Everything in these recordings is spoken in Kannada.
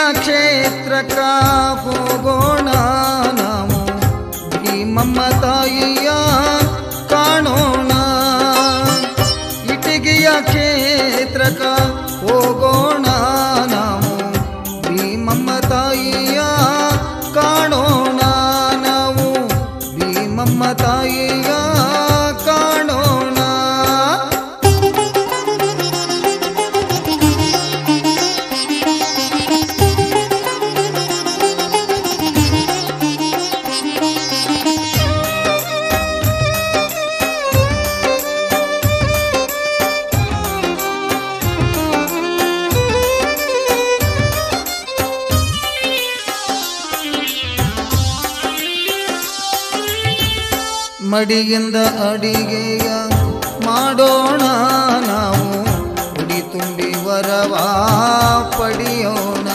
ಕ್ಷೇತ್ರಕ್ಕ ಹೋಗೋಣ ನಾವು ಭೀಮಮ್ಮ ತಾಯಿಯ ಕಾಣೋಣ ಇಟಗಿಯ ಕ್ಷೇತ್ರಕ್ಕ ಹೋಗೋಣ ನಾವು ಭೀಮಮ್ಮ ತಾಯಿಯ ಕಾಣೋಣ ನಾವು ಭೀಮಮ್ಮ ತಾಯಿಯ ಕಾಣೋಣ ಮಡಿಯಿಂದ ಅಡಿಗೆಯ ಮಾಡೋಣ ನಾವು ಉಡಿ ತುಂಬಿ ವರವ ಪಡೆಯೋಣ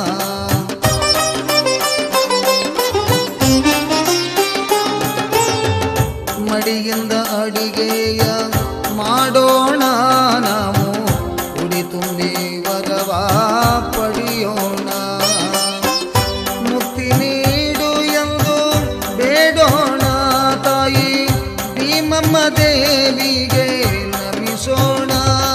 ಮಡಿಯಿಂದ ಅಡಿಗೆಯ ಮಾಡೋಣ ನಾವು ಉಡಿ ತುಂಬಿ ವರವ ಪಡೆಯೋಣ ಮುಕ್ತಿ ನೀಡು ಎಂದು ಬೇಡೋಣ ತಾಯಿ ಭೀಮಮ್ಮ ದೇವಿಗೆ ನಮಿಸೋಣ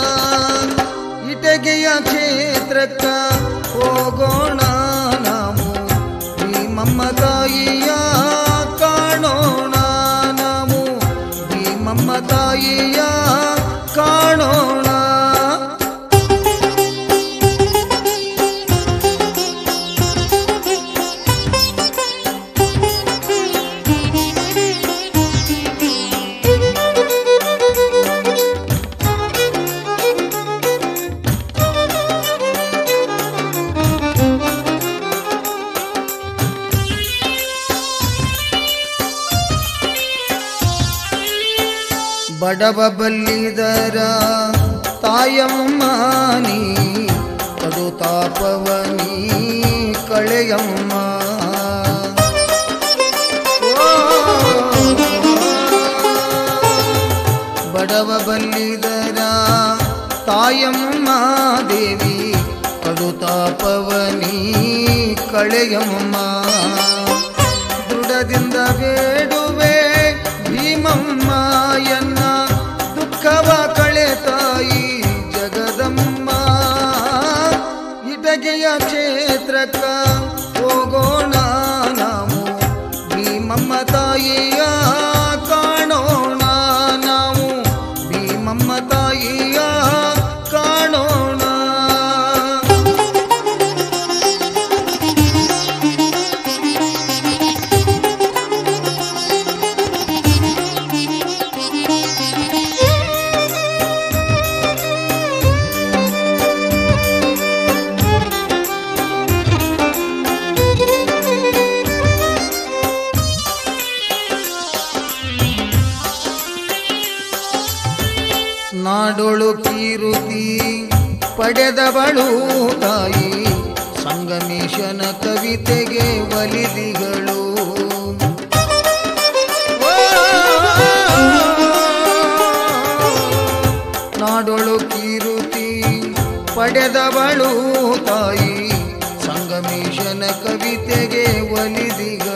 ಇಟಗೆಯ ಕ್ಷೇತ್ರಕ್ಕ ಹೋಗೋಣ ನಾವು ಭೀಮಮ್ಮ ತಾಯಿಯ ಕಾಣೋಣ ನಾವು ಭೀಮಮ್ಮ ತಾಯಿಯ ಕಾಣೋಣ ಬಡವ ಬಲ್ಲಿದರ ತಾಯಮ್ಮ ನೀ ಕಡು ತಾಪವನಿ ಕಳೆಯಮ್ಮ ಓ, ಬಡವ ಬಲ್ಲಿದರ ತಾಯಮ್ಮ ದೇವಿ ಕಡು ತಾಪವನಿ ಕಳೆಯಮ್ಮ ದೃಢದಿಂದ ಬೇಡುವೆ ಭೀಮಮ್ಮ ಎನ್ನ ದುಃಖವ ಕಳೆ ತಾಯಿ ಜಗದಮ್ಮ ಇಟಗೆಯ ಕ್ಷೇತ್ರಕ್ಕ ಹೋಗೋಣ ನಾವು ಭೀಮಮ್ಮ ತಾಯಿಯ ಕಾಣೋಣ ನಾವು ಭೀಮಮ್ಮ ತಾಯಿಯ ಕಾಣೋಣ ನಾಡೊಳು ಕೀರುತಿ ಪಡೆದವಳು ತಾಯಿ ಸಂಗಮೇಶನ ಕವಿತೆಗೆ ಒಲಿದಿಗಳು ಓ! ನಾಡೊಳು ಕೀರುತಿ ಪಡೆದವಳು ತಾಯಿ ಸಂಗಮೇಶನ ಕವಿತೆಗೆ ಒಲಿದಿಗಳು